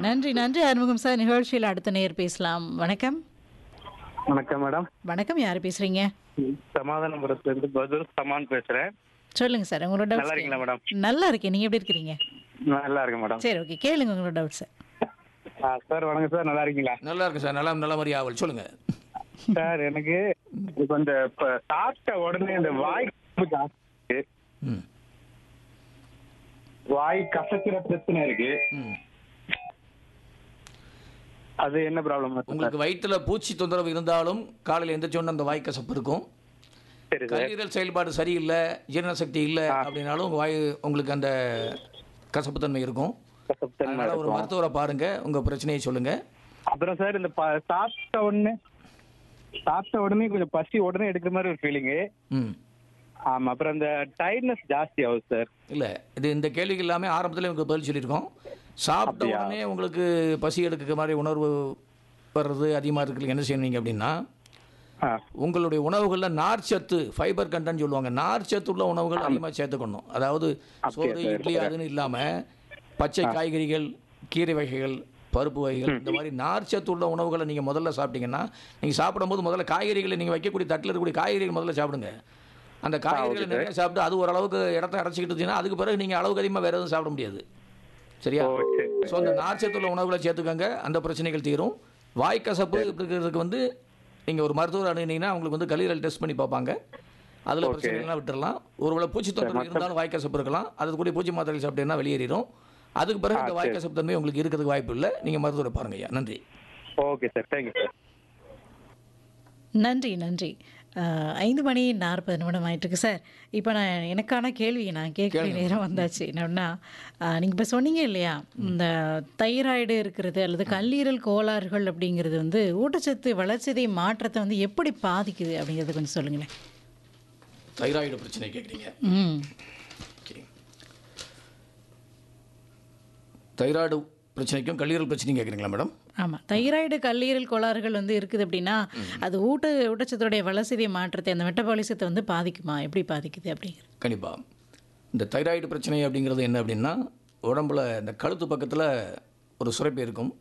நன்றி நன்றி ஆறுமுகம் சார் நிகழ்ச்சியில் அடுத்த நேர் பேசலாம் வணக்கம் வணக்கம் மேடம் வணக்கம் யார் பேசுறீங்க சமாதானபுரத்துல இருந்து பதுல் சமான் பேசுறேன் சொல்லுங்க சார் உங்களோட நல்லா டவுட்ஸ் இருக்கீங்களா மேடம் நல்லா இருக்கேன் நீங்க எப்படி இருக்கிறீங்க நல்லா இருக்கேன் மேடம் சரி ஓகே கேளுங்க உங்களோட டவுட்ஸ் ஆ, சார் வணக்கம் சார் நல்லா இருக்கீங்களா நல்லா இருக்கு சார் நல்லா நல்ல மாதிரி ஆவல் சொல்லுங்க சார் எனக்கு இப்போ இந்த இப்ப சாப்பிட்ட உடனே இந்த வாய் கசப்பு ஜாஸ்தி இருக்கு. ம் வாய் கசக்கிற பிரச்சனை இருக்கு ம் அது என்ன ப்ராப்ளம் சார் உங்களுக்கு வயிற்றுல பூச்சி தொந்தரவு இருந்தாலும் காலையில் எந்திரிச்சோன்னு அந்த வாய் கசப்பு இருக்கும் சரி சார் கல்லீரல் செயல்பாடு சரியில்லை ஜீரண சக்தி இல்லை அப்படின்னாலும் உங்க வாய் உங்களுக்கு அந்த கசப்புத்தன்மை இருக்கும் கசப்பு தன்மை அதனால ஒரு இருக்கும் மருத்துவரை பாருங்க உங்க பிரச்சனையை சொல்லுங்க அப்புறம் சார் இந்த ப- சாப்பிட்ட உடனே சாப்பிட்ட உடனே கொஞ்சம் பசி உடனே எடுக்கிற மாதிரி ஒரு ஃபீலிங்கு ம் ஆமா அப்புறம் இந்த டயர்ட்னஸ் ஜாஸ்தி ஆகுது சார் இல்லை இது இந்த கேள்விக்கு எல்லாமே ஆரம்பத்தில் உங்களுக்கு பதில் சொல்லியிருக்கோம் சாப்பிட்ட அப்படியா? உடனே உங்களுக்கு பசி எடுக்கிற மாதிரி உணர்வு வர்றது அதிகமாக இருக்கு என்ன செய்வீங்க அப்படின்னா ஆ உங்களுடைய உணவுகளில் நார்ச்சத்து ஃபைபர் கண்டென்ட் சொல்லுவாங்க நார்ச்சத்து உள்ள உணவுகள் அதிகமாக சேர்த்துக்கணும் அதாவது சோறு சார், இட்லி அதுன்னு இல்லாமல் பச்சை காய்கறிகள் கீரை வகைகள் பருப்பு வகைகள் இந்த மாதிரி நார்ச்சத்து உள்ள உணவுகளை நீங்கள் முதல்ல சாப்பிட்டீங்கன்னா நீங்கள் சாப்பிடும்போது முதல்ல காய்கறிகளை நீங்கள் வைக்கக்கூடிய தட்டில் இருக்கக்கூடிய காய்கறிகள் முதல்ல சாப்பிடுங்க அந்த காய்கறிகளை நிறைய சாப்பிட்டு அது ஓரளவுக்கு இடத்த அடைச்சிக்கிட்டு இருந்தீங்கன்னா அதுக்கு பிறகு நீங்கள் அளவுக்கு அதிகமாக வேறு எதுவும் சாப்பிட முடியாது சரியா ஓ சரி ஸோ அந்த நார்ச்சத்துள்ள உணவுகளை சேர்த்துக்கோங்க அந்த பிரச்சனைகள் தீரும் வாய் கசப்பு இருக்கிறதுக்கு வந்து நீங்கள் ஒரு மருத்துவர் அணுகினீங்கன்னா உங்களுக்கு வந்து கல்லீரல் டெஸ்ட் பண்ணி பார்ப்பாங்க அதில் பிரச்சனைகள்லாம் விட்டுறலாம் ஒருவேளை பூச்சி தொந்தரவு இருந்தாலும் வாய் கசப்பு இருக்கலாம் அது கூட பூச்சி மாத்திரைகள் சாப்பிட்டீங்கன்னா வெளியேறிடும் அதுக்கு பிறகு இந்த வாய் கசப்பு தன்மை உங்களுக்கு இருக்கிறதுக்கு வாய்ப்பு இல்லை நீங்கள் மருத்துவரை பாருங்க ஐயா நன்றி ஓகே சார் தேங்க்யூ சார் நன்றி நன்றி அஹ், ஐந்து மணி நாற்பது நிமிடம் ஆயிட்டுருக்கு சார் இப்போ நான் எனக்கான கேள்வி நான் கேட்குற நேரம் வந்தாச்சு என்னன்னா நீங்கள் இப்போ சொன்னீங்க இல்லையா இந்த தைராய்டு இருக்கிறது அல்லது கல்லீரல் கோளாறுகள் அப்படிங்கிறது வந்து ஊட்டச்சத்து வளர்ச்சிதை மாற்றத்தை வந்து எப்படி பாதிக்குது அப்படிங்கிறத கொஞ்சம் சொல்லுங்களேன் தைராய்டு பிரச்சனை கேட்குறீங்க ம் ஓகே தைராய்டு பிரச்சனைக்கும் கல்லீரல் பிரச்சனையும் கேட்குறீங்களா மேடம் ஆமாம் தைராய்டு கல்லீரல் கோளாறுகள் வந்து இருக்குது அப்படின்னா அது ஊட்ட ஊட்டச்சத்துடைய வளர்ச்சிதை மாற்றத்தை அந்த மெட்டபாலிசத்தை வந்து பாதிக்குமா எப்படி பாதிக்குது அப்படிங்கிறது கண்டிப்பாக இந்த தைராய்டு பிரச்சனை அப்படிங்கிறது என்ன அப்படின்னா உடம்புல இந்த கழுத்து பக்கத்தில் ஒரு சுரப்பி இருக்கும்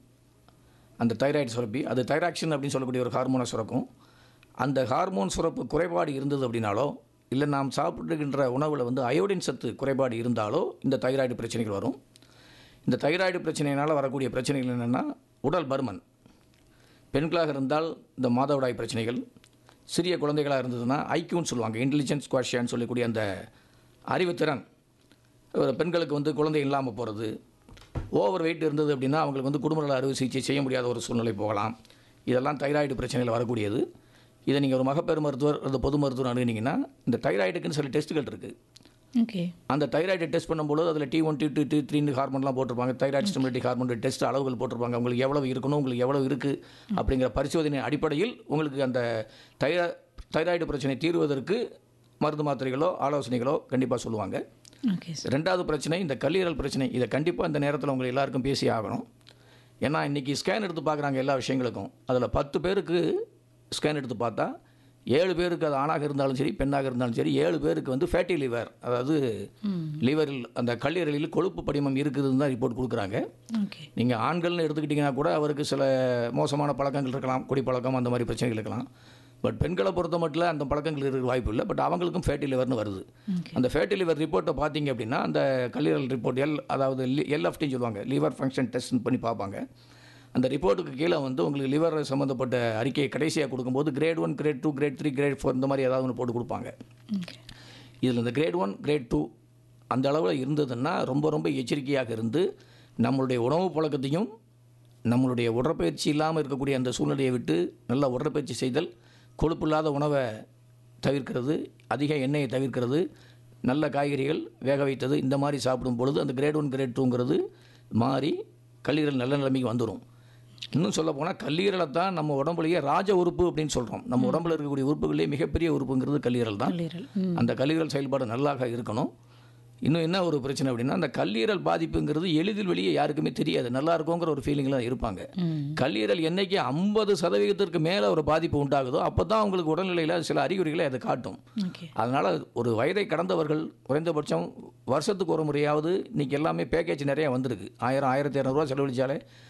அந்த தைராய்டு சுரப்பி அது தைராக்சின் அப்படின்னு சொல்லக்கூடிய ஒரு ஹார்மோனை சுரக்கும் அந்த ஹார்மோன் சுரப்பு குறைபாடு இருந்தது அப்படின்னாலோ இல்லை நாம் சாப்பிடுகின்ற உணவில் வந்து அயோடின் சத்து குறைபாடு இருந்தாலோ இந்த தைராய்டு பிரச்சனைகள் வரும் இந்த தைராய்டு பிரச்சனையினால் வரக்கூடிய பிரச்சனைகள் என்னென்னா உடல் பருமன் பெண்களாக இருந்தால் இந்த மாதவிடாய் பிரச்சனைகள் சிறிய குழந்தைகளாக இருந்ததுன்னா ஐக்யூன்னு சொல்லுவாங்க இன்டெலிஜென்ஸ் குவாஷியான்னு சொல்லக்கூடிய அந்த அறிவுத்திறன் ஒரு பெண்களுக்கு வந்து குழந்தை இல்லாமல் போகிறது ஓவர் வெயிட் இருந்தது அப்படின்னா அவங்களுக்கு வந்து குடும்ப நல அறுவை சிகிச்சை செய்ய முடியாத ஒரு சூழ்நிலை போகலாம் இதெல்லாம் தைராய்டு பிரச்சனைகள் வரக்கூடியது இதை நீங்கள் ஒரு மகப்பேறு மருத்துவர் அல்லது பொது மருத்துவர் அணுகுனீங்கன்னா இந்த தைராய்டுக்குன்னு சில டெஸ்ட்டுகள் இருக்குது ஓகே அந்த தைராய்டை டெஸ்ட் பண்ணும்போது அதில் T one T two T த்ரீன்னு ஹார்மோன்லாம் போட்டிருப்பாங்க தைராய்டு ஸ்டிமுலேட்டிக் ஹார்மோன் டெஸ்ட் அளவுகள் போட்டிருப்பாங்க உங்களுக்கு எவ்வளவு இருக்கணும் உங்களுக்கு எவ்வளவு இருக்குது அப்படிங்கிற பரிசோதனை அடிப்படையில் உங்களுக்கு அந்த தைரா தைராய்டு பிரச்சனை தீர்வதற்கு மருந்து மாத்திரைகளோ ஆலோசனைகளோ கண்டிப்பாக சொல்லுவாங்க ஓகே சார் ரெண்டாவது பிரச்சனை இந்த கல்லீரல் பிரச்சனை இதை கண்டிப்பாக இந்த நேரத்தில் உங்களுக்கு எல்லாருக்கும் பேசி ஆகணும் ஏன்னா இன்றைக்கி ஸ்கேன் எடுத்து பார்க்குறாங்க எல்லா விஷயங்களுக்கும் அதில் பத்து பேருக்கு ஸ்கேன் எடுத்து பார்த்தா ஏழு பேருக்கு அது ஆணாக இருந்தாலும் சரி பெண்ணாக இருந்தாலும் சரி ஏழு பேருக்கு வந்து ஃபேட்டி லிவர் அதாவது லிவரில் அந்த கல்லீரலில் கொழுப்பு படிமம் இருக்குதுன்னு தான் ரிப்போர்ட் கொடுக்குறாங்க ஓகே நீங்கள் ஆண்கள்னு எடுத்துக்கிட்டிங்கன்னா கூட அவருக்கு சில மோசமான பழக்கங்கள் இருக்கலாம் குடிப்பழக்கம் அந்த மாதிரி பிரச்சனைகள் இருக்கலாம் பட் பெண்களை பொறுத்த மட்டும் அந்த பழக்கங்கள் இருக்க வாய்ப்பு இல்லை பட் அவங்களுக்கும் ஃபேட்டி லிவர்னு வருது அந்த ஃபேட்டி லிவர் ரிப்போர்ட்டை பார்த்தீங்க அப்படின்னா அந்த கல்லீரல் ரிப்போர்ட் எல் அதாவது எல்எஃப்டின்னு சொல்லுவாங்க லிவர் ஃபங்க்ஷன் டெஸ்ட் பண்ணி பார்ப்பாங்க அந்த ரிப்போர்ட்டுக்கு கீழே வந்து உங்களுக்கு லிவர் சம்மந்தப்பட்ட அறிக்கையை கடைசியாக கொடுக்கும்போது grade one grade two grade three grade four இந்த மாதிரி ஏதாவது ஒன்று போட்டு கொடுப்பாங்க ஓகே இதில் இந்த கிரேட் ஒன் கிரேட் டூ அந்த அளவில் இருந்ததுன்னா ரொம்ப ரொம்ப எச்சரிக்கையாக இருந்து நம்மளுடைய உணவு பழக்கத்தையும் நம்மளுடைய உடற்பயிற்சி இல்லாமல் இருக்கக்கூடிய அந்த சூழ்நிலையை விட்டு நல்ல உடற்பயிற்சி செய்தல் கொழுப்பில்லாத உணவை தவிர்க்கிறது அதிக எண்ணெயை தவிர்க்கிறது நல்ல காய்கறிகள் வேக வைத்தது இந்த மாதிரி சாப்பிடும் பொழுது அந்த கிரேட் ஒன் கிரேட் டூங்கிறது மாறி கல்லீரல் நல்ல நிலைமைக்கு வந்துடும் இன்னும் சொல்ல போனால் கல்லீரலை தான் நம்ம உடம்புலயே ராஜ உறுப்பு அப்படின்னு சொல்கிறோம் நம்ம உடம்புல இருக்கக்கூடிய உறுப்புகளே மிகப்பெரிய உறுப்புங்கிறது கல்லீரல் தான் கல்லீரல் ம் அந்த கல்லீரல் செயல்பாடு நல்லாக இருக்கணும் இன்னும் என்ன ஒரு பிரச்சனை அப்படின்னா அந்த கல்லீரல் பாதிப்புங்கிறது எளிதில் வெளியே யாருக்குமே தெரியாது நல்லா இருக்குங்கிற ஒரு ஃபீலிங்லாம் இருப்பாங்க ம் கல்லீரல் என்னைக்கு ஐம்பது சதவீதத்திற்கு மேலே ஒரு பாதிப்பு உண்டாகுதோ அப்போ தான் அவங்களுக்கு உடல்நிலையில் சில அறிகுறிகளை அதை காட்டும் ஓகே அதனால் ஒரு வயதை கடந்தவர்கள் குறைந்தபட்சம் வருஷத்துக்கு ஒரு முறையாவது இன்னைக்கு எல்லாமே பேக்கேஜ் நிறையா வந்திருக்கு ஆயிரம் ஆயிரத்தி இரநூறுவா செலவழிச்சாலே